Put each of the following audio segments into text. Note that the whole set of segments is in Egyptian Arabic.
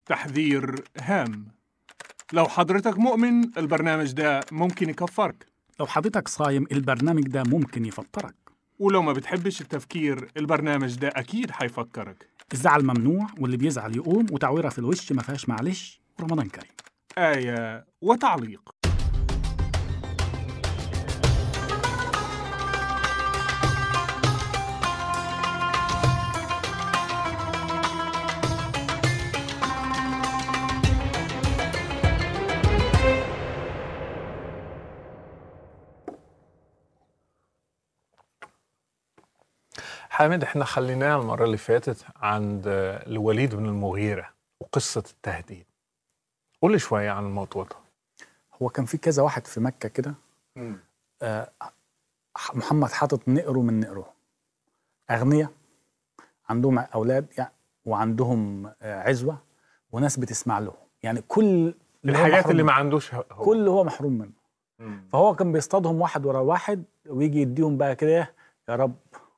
تحذير هام لو حضرتك مؤمن البرنامج ده ممكن يكفرك لو حضرتك صايم البرنامج ده ممكن يفطرك ولو ما بتحبش التفكير البرنامج ده أكيد حيفكرك الزعل ممنوع واللي بيزعل يقوم وتعويرة في الوش ما فيهاش معلش ورمضان كريم آية وتعليق حامد احنا خليناها المرة اللي فاتت عند الوليد بن المغيرة وقصة التهديد قول لي شوية عن الموضوع ده هو كان في كذا واحد في مكة كده آه محمد حاطط نقره من نقره أغنياء عندهم أولاد يعني وعندهم آه عزوة وناس بتسمع له يعني كل اللي هو الحاجات محروم اللي ما منه. عندوش هو كل اللي هو محروم منه مم. فهو كان بيصطادهم واحد ورا واحد ويجي يديهم بقى كده إيه، يا رب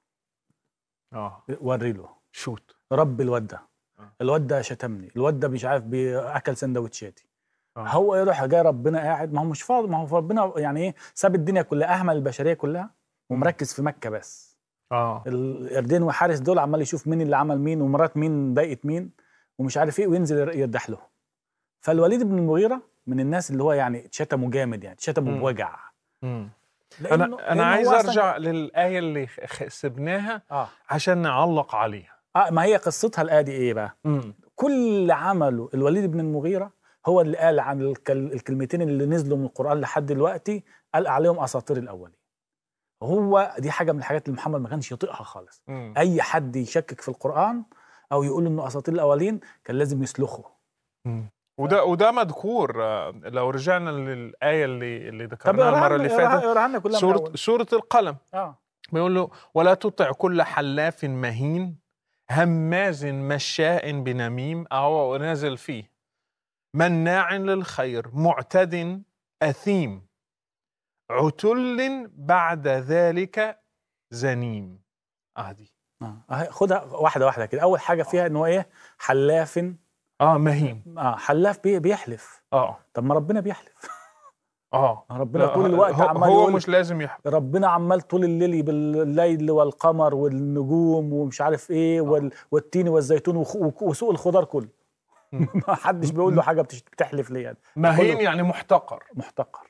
اه وري له شوت رب الواد ده آه. الواد ده شتمني الواد ده مش عارف بياكل سندوتشاتي آه. هو يروح جاي ربنا قاعد ما هو مش فاضي ما هو ربنا يعني ايه ساب الدنيا كلها اهمل البشريه كلها ومركز في مكه بس اه القردين وحارس دول عمال يشوف مين اللي عمل مين ومرات مين ضايقت مين ومش عارف ايه وينزل يردح له فالوليد بن المغيره من الناس اللي هو يعني اتشتموا جامد يعني اتشتموا مم. بوجع مم. لأنه- انا لأنه انا عايز هو أصلاً- ارجع للآية اللي خ- سبناها اه عشان نعلق عليها اه ما هي قصتها الآدي ايه بقى مم. كل عمله الوليد بن المغيرة هو اللي قال عن الكل- الكلمتين اللي نزلوا من القرآن لحد دلوقتي قال عليهم أساطير الأولين هو دي حاجة من الحاجات اللي محمد ما كانش يطيقها خالص مم. أي حد يشكك في القرآن أو يقول إنه أساطير الأولين كان لازم يسلخه مم. وده وده مذكور آه، لو رجعنا للآية اللي اللي طب ذكرناها اقراها المرة اللي لنا- اقراها فاتت اقراها لنا كلها من سورة الأول. سورة القلم اه بيقول له ولا تطع كل حلاف مهين هماز مشاء بنميم أهو نازل فيه مناع للخير معتد أثيم عتل بعد ذلك زنيم اه دي اه أهي خدها واحدة واحدة كده أول حاجة فيها إن هو إيه حلاف اه مهين اه حلاف بي- بيحلف اه طب ما ربنا بيحلف اه ربنا لا، طول الوقت هو, عمال هو يقول مش لازم يحب ربنا عمال طول الليل بالليل والقمر والنجوم ومش عارف ايه وال... والتين والزيتون وخ... وك- وسوق الخضار كله مم. ما حدش بيقول له حاجه بتش- بتحلف ليه يعني مهين كله. يعني محتقر محتقر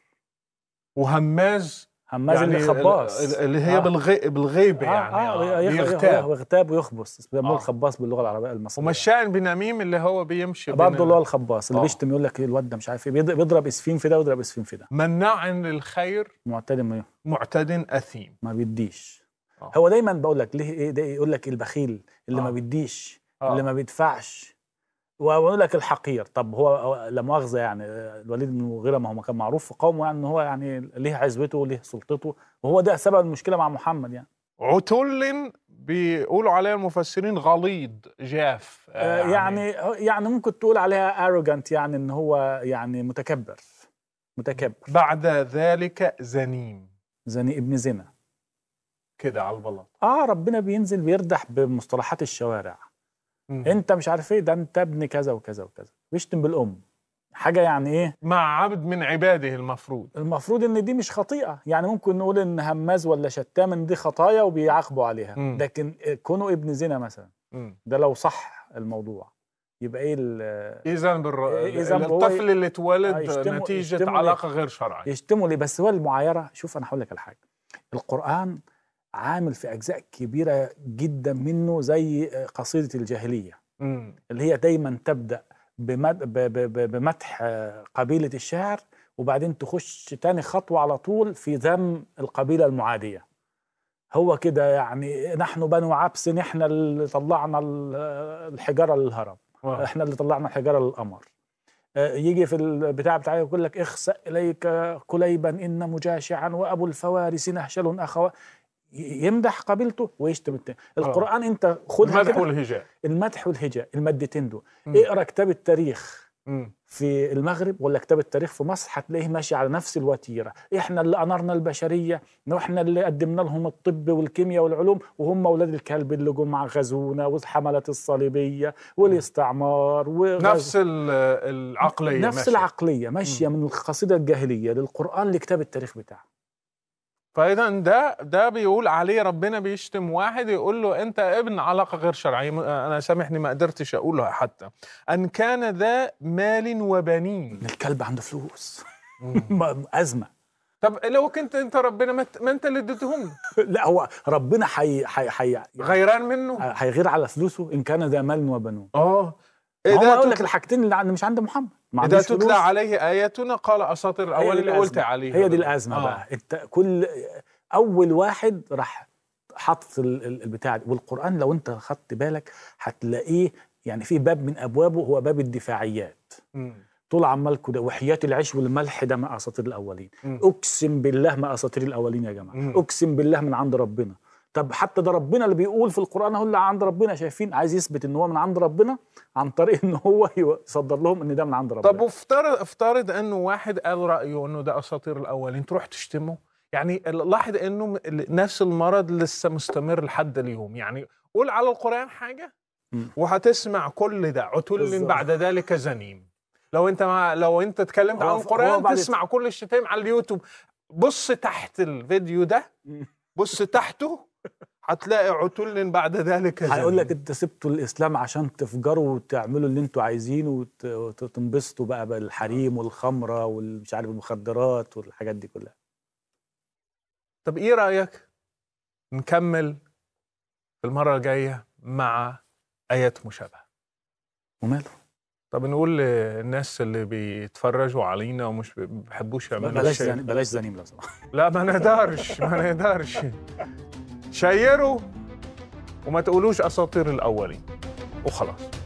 وهماز هماز يعني اللي خباص ال- اللي هي آه. بالغي... بالغيبه يعني اه, آه. يخ... بيغتاب ويغتاب ويخبص بيسموه آه. الخباص باللغه العربيه المصريه ومشاء بنميم اللي هو بيمشي برضه بين اللي هو الخباص اللي آه. بيشتم يقول لك الواد ده مش عارف ايه بيض- بيضرب اسفين في ده ويضرب اسفين في ده مناع للخير معتدل ما- معتد اثيم ما بيديش آه. هو دايما بقول لك ليه ايه ده يقول لك البخيل اللي آه. ما بيديش آه. اللي ما بيدفعش واقول لك الحقير طب هو هو لا مؤاخذه يعني الوليد بن المغيره ما هو كان معروف في قومه يعني ان هو يعني ليه عزوته وليه سلطته وهو ده سبب المشكله مع محمد يعني عتل بيقولوا عليه المفسرين غليظ جاف آه يعني يعني ممكن تقول عليها arrogant يعني ان هو يعني متكبر متكبر بعد ذلك زنيم زني ابن زنا كده على البلاط اه ربنا بينزل بيردح بمصطلحات الشوارع مم. انت مش عارف ايه ده انت ابن كذا وكذا وكذا بيشتم بالام حاجه يعني ايه مع عبد من عباده المفروض المفروض ان دي مش خطيئه يعني ممكن نقول ان هماز ولا شتام ان دي خطايا وبيعاقبوا عليها مم. لكن كونه ابن زنا مثلا مم. ده لو صح الموضوع يبقى ايه ال- اذا بالر... إذا هو الطفل اللي اتولد آه، يشتموا- نتيجه يشتموا علاقه غير شرعيه يشتموا ليه بس هو المعايره شوف انا هقول لك على حاجه القران عامل في اجزاء كبيره جدا منه زي قصيده الجاهليه مم. اللي هي دايما تبدا بمد... ب... ب... ب... بمدح آه، قبيله الشاعر وبعدين تخش تاني خطوه على طول في ذم القبيله المعاديه هو كده يعني نحن بنو عبس احنا اللي طلعنا ال- الحجاره للهرم واو. احنا اللي طلعنا الحجاره للقمر آه، يجي في البتاع بتاعي يقول لك اخسأ اليك كليبا ان مجاشعا وابو الفوارس نهشل اخوا ي- يمدح قبيلته ويشتم التاني القران انت خدها المدح كده والهجاء المدح والهجاء المادتين دول مم. اقرا كتاب التاريخ مم. في المغرب ولا كتاب التاريخ في مصر هتلاقيه ماشي على نفس الوتيره احنا اللي انرنا البشريه واحنا اللي قدمنا لهم الطب والكيمياء والعلوم وهم اولاد الكلب اللي جم غزونا والحملات الصليبيه والاستعمار وغزو نفس ال- العقليه نفس ماشية. العقليه ماشيه من القصيده الجاهليه للقران لكتاب التاريخ بتاعه فاذا ده ده بيقول عليه ربنا بيشتم واحد يقول له انت ابن علاقه غير شرعيه م- انا سامحني ما قدرتش اقولها حتى ان كان ذا مال وبنين ان الكلب عنده فلوس م- ازمه طب لو كنت انت ربنا ما ت- ما انت اللي اديتهم له لا هو ربنا حي حي حي غيران منه هيغير على فلوسه ان كان ذا مال وبنون اه ما هو اذا يقول لك تتلى, الحاجتين اللي عند- مش عند محمد ما إذا عندوش تتلى فلوس. عليه اياتنا قال اساطير هي الاول دي اللي قلت الأزمة. عليه هي دي الازمه آه. بقى انت كل اول واحد راح حط ال- ال- البتاع دي والقران لو انت خدت بالك هتلاقيه يعني في باب من ابوابه هو باب الدفاعيات مم. طول عمال كده وحياة العيش والملح ده مع اساطير الاولين مم. اقسم بالله ما اساطير الاولين يا جماعه مم. اقسم بالله من عند ربنا طب حتى ده ربنا اللي بيقول في القران هو اللي عند ربنا شايفين عايز يثبت ان هو من عند ربنا عن طريق ان هو يصدر لهم ان ده من عند ربنا طب وافترض افترض انه واحد قال رايه انه ده اساطير الاولين تروح تشتمه يعني لاحظ انه م- نفس المرض لسه مستمر لحد اليوم يعني قول على القران حاجه مم. وهتسمع كل ده عتل بالظبط. بعد ذلك زنيم لو انت ما لو انت اتكلمت هو- عن هو القران بعد- تسمع كل الشتايم على اليوتيوب بص تحت الفيديو ده مم. بص تحته هتلاقي عتل بعد ذلك زنيم هيقول لك انت سبتوا الاسلام عشان تفجروا وتعملوا اللي انتوا عايزينه وت- وتنبسطوا بقى بالحريم والخمره والمش عارف المخدرات والحاجات دي كلها طب ايه رايك نكمل في المره الجايه مع ايات مشابهه وماله طب نقول للناس اللي بيتفرجوا علينا ومش بيحبوش يعملوا بلاش شير. زني بلاش زنيم لو سمحت لا ما نقدرش ما نقدرش شيروا وما تقولوش اساطير الاولين وخلاص